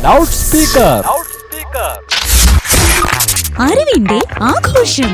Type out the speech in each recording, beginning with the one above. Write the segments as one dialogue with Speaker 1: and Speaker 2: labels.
Speaker 1: Loud speaker
Speaker 2: അറിവിന്റെ ആഘോഷം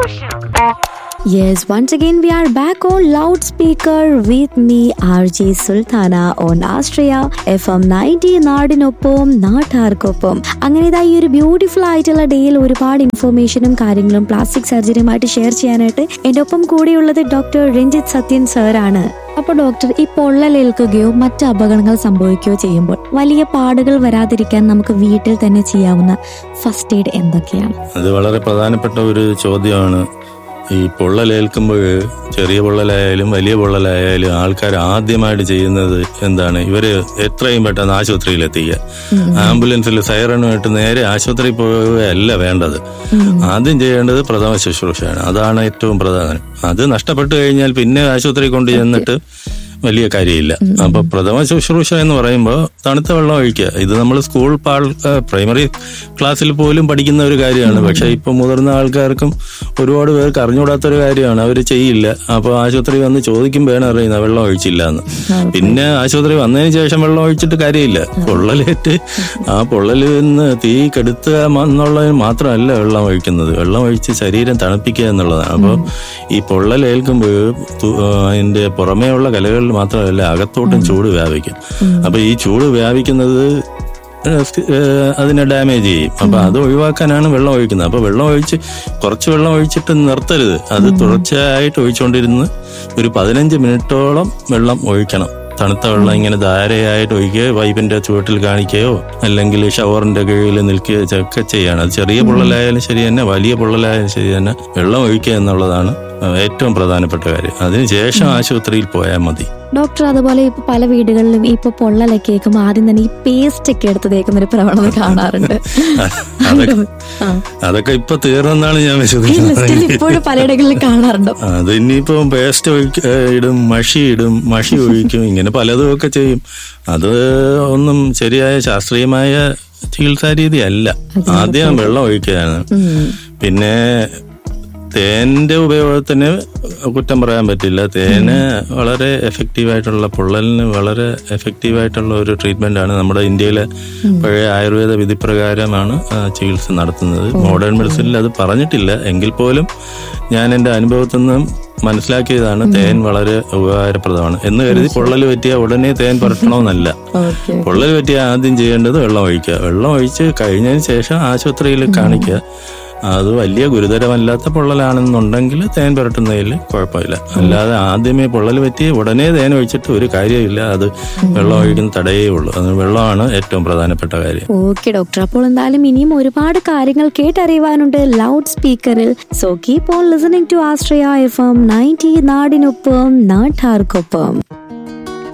Speaker 3: Yes, once again we are back on loudspeaker with me RJ Sultana on Astria FM 90 നാടിനൊപ്പം നാട്ടാർക്കൊപ്പം അങ്ങനെ ഇതാ ഈ ഒരു ബ്യൂട്ടിഫുൾ ആയിട്ടുള്ള ഡേയിൽ ഒരുപാട് ഇൻഫർമേഷനും കാര്യങ്ങളും പ്ലാസ്റ്റിക് സർജറിയുമായിട്ട് ഷെയർ ചെയ്യാനായിട്ട് എൻ്റെ ഒപ്പം കൂടെയുള്ളത് ഡോക്ടർ രഞ്ജിത്ത് സത്യൻ സാറാണ് അപ്പോൾ ഡോക്ടർ ഈ പൊള്ളലേൽക്കുകയോ മറ്റ് അപകടങ്ങൾ സംഭവിക്കുകയോ ചെയ്യുമ്പോൾ വലിയ പാടുകൾ വരാതിരിക്കാൻ നമുക്ക് വീട്ടിൽ തന്നെ ചെയ്യാവുന്ന ഫസ്റ്റ് എയ്ഡ് എന്തൊക്കെയാണ്
Speaker 4: അത് വളരെ പ്രധാനപ്പെട്ട ഒരു ചോദ്യമാണ് ഈ പൊള്ളലേൽക്കുമ്പോൾ ചെറിയ പൊള്ളലായാലും വലിയ പൊള്ളലായാലും ആൾക്കാർ ആദ്യമായിട്ട് ചെയ്യുന്നത് എന്താണ് ഇവര് എത്രയും പെട്ടെന്ന് ആശുപത്രിയിൽ എത്തിക്കുക ആംബുലൻസിൽ സൈറണുമായിട്ട് നേരെ ആശുപത്രിയിൽ പോവുകയല്ല വേണ്ടത് ആദ്യം ചെയ്യേണ്ടത് പ്രഥമ ശുശ്രൂഷയാണ് അതാണ് ഏറ്റവും പ്രധാനം അത് നഷ്ടപ്പെട്ടു കഴിഞ്ഞാൽ പിന്നെ ആശുപത്രി കൊണ്ട് ചെന്നിട്ട് വലിയ കാര്യമില്ല അപ്പൊ പ്രഥമ ശുശ്രൂഷ എന്ന് പറയുമ്പോൾ തണുത്ത വെള്ളം ഒഴിക്കുക ഇത് നമ്മൾ സ്കൂൾ പാൾ പ്രൈമറി ക്ലാസ്സിൽ പോലും പഠിക്കുന്ന ഒരു കാര്യമാണ് പക്ഷെ ഇപ്പൊ മുതിർന്ന ആൾക്കാർക്കും ഒരുപാട് പേർക്ക് അറിഞ്ഞുകൂടാത്ത ഒരു കാര്യമാണ് അവർ ചെയ്യില്ല അപ്പൊ ആശുപത്രി വന്ന് ചോദിക്കുമ്പോഴാണ് അറിയുന്നത് വെള്ളം ഒഴിച്ചില്ല എന്ന് പിന്നെ ആശുപത്രി വന്നതിന് ശേഷം വെള്ളം ഒഴിച്ചിട്ട് കാര്യമില്ല പൊള്ളലേറ്റ് ആ പൊള്ളലിൽ നിന്ന് തീ കെടുത്തുക എന്നുള്ളതിന് മാത്രമല്ല വെള്ളം ഒഴിക്കുന്നത് വെള്ളം ഒഴിച്ച് ശരീരം തണുപ്പിക്കുക എന്നുള്ളതാണ് അപ്പോൾ ഈ പൊള്ളലേൽക്കുമ്പോൾ തു- ആ, അതിന്റെ പുറമേ ഉള്ള കലകളിൽ മാത്രമല്ല അകത്തോട്ടും ചൂട് വ്യാപിക്കും അപ്പൊ ഈ ചൂട് വ്യാപിക്കുന്നത് ഏഹ് സ്- ഏഹ് അതിനെ ഡാമേജ് ചെയ്യും അപ്പൊ അത് ഒഴിവാക്കാനാണ് വെള്ളം ഒഴിക്കുന്നത് അപ്പൊ വെള്ളം ഒഴിച്ച് കുറച്ച് വെള്ളം ഒഴിച്ചിട്ട് നിർത്തരുത് അത് തുടർച്ചയായിട്ട് ഒഴിച്ചുകൊണ്ടിരുന്ന് ഒരു പതിനഞ്ച് മിനിറ്റോളം വെള്ളം ഒഴിക്കണം തണുത്ത വെള്ളം ഇങ്ങനെ ധാരയായിട്ട് ഒഴിക്കുകയോ പൈപ്പിന്റെ ചുവട്ടിൽ കാണിക്കുകയോ അല്ലെങ്കിൽ ഷവറിന്റെ കീഴിൽ നിൽക്കുകയോ ഒക്കെ ചെയ്യണം അത് ചെറിയ പൊള്ളലായാലും ശരി തന്നെ വലിയ പൊള്ളലായാലും ശരി തന്നെ വെള്ളം ഒഴിക്കുക എന്നുള്ളതാണ് ഏറ്റവും പ്രധാനപ്പെട്ട കാര്യം അതിനുശേഷം ആശുപത്രിയിൽ പോയാൽ മതി
Speaker 3: ഡോക്ടർ അതുപോലെ ഇപ്പൊ പല വീടുകളിലും ഇപ്പൊ പൊള്ളലൊക്കെ കേൾക്കുമ്പോൾ ആദ്യം തന്നെ ഈ പേസ്റ്റ് ഒക്കെ എടുത്ത് തേക്കുന്ന ഒരു പ്രവണത കാണാറുണ്ട്
Speaker 4: അതൊക്കെ
Speaker 3: ആ.
Speaker 4: അതൊക്കെ ഇപ്പൊ തീർന്നെന്നാണ് ഞാൻ
Speaker 3: ഈ ലിസ്റ്റിൽ
Speaker 4: വിശ്വസിക്കുന്നത്
Speaker 3: ഇപ്പോഴും പലയിടങ്ങളിലും കാണാറുണ്ടോ
Speaker 4: അത് ഇനിയിപ്പോ പേസ്റ്റ് ഒഴിക്ക ഇടും മഷി ഇടും മഷി ഒഴിക്കും ഇങ്ങനെ പലതും ഒക്കെ ചെയ്യും അത് ഒന്നും ശരിയായ ശാസ്ത്രീയമായ ചികിത്സാ രീതി അല്ല ആദ്യം വെള്ളം ഒഴിക്കുകയാണ് പിന്നെ തേനിന്റെ ഉപയോഗത്തിന് കുറ്റം പറയാൻ പറ്റില്ല തേന് വളരെ എഫക്റ്റീവ് ആയിട്ടുള്ള പൊള്ളലിന് വളരെ എഫക്റ്റീവ് ആയിട്ടുള്ള ഒരു ട്രീറ്റ്മെന്റ് ആണ് നമ്മുടെ ഇന്ത്യയിലെ പഴയ ആയുർവേദ വിധിപ്രകാരമാണ് ആ, ചികിത്സ നടത്തുന്നത് മോഡേൺ മെഡിസിനിൽ അത് പറഞ്ഞിട്ടില്ല എങ്കിൽ പോലും ഞാൻ എന്റെ അനുഭവത്തിൽ നിന്നും മനസ്സിലാക്കിയതാണ് തേൻ വളരെ ഉപകാരപ്രദമാണ് എന്ന് കരുതി പൊള്ളൽ പറ്റിയ ഉടനെ തേൻ പുരട്ടണമെന്നല്ല
Speaker 3: ഓക്കെ
Speaker 4: പൊള്ളൽ പറ്റിയ ആദ്യം ചെയ്യേണ്ടത് വെള്ളം ഒഴിക്കുക വെള്ളം ഒഴിച്ച് കഴിഞ്ഞതിന് ശേഷം ആശുപത്രിയിൽ കാണിക്കുക അത് വലിയ ഗുരുതരമല്ലാത്ത പൊള്ളലാണെന്നുണ്ടെങ്കിൽ തേൻ പുരട്ടുന്നതിൽ കുഴപ്പമില്ല അല്ലാതെ ആദ്യമേ പൊള്ളൽ പറ്റി ഉടനെ തേൻ ഒഴിച്ചിട്ട് ഒരു കാര്യമില്ല അത് വെള്ളം ഒഴിക്കുന്ന തടയേ ഉള്ളൂ അത് വെള്ളമാണ് ഏറ്റവും പ്രധാനപ്പെട്ട കാര്യം
Speaker 3: ഓക്കെ ഡോക്ടർ അപ്പോൾ എന്തായാലും ഇനിയും ഒരുപാട് കാര്യങ്ങൾ കേട്ടറിയുവാനുണ്ട് ലൗഡ് സ്പീക്കറിൽ so keep on listening to ആസ്ട്രിയ എഫ് എം നയൻറ്റി നാടിനൊപ്പം നാട്ടാർക്കൊപ്പം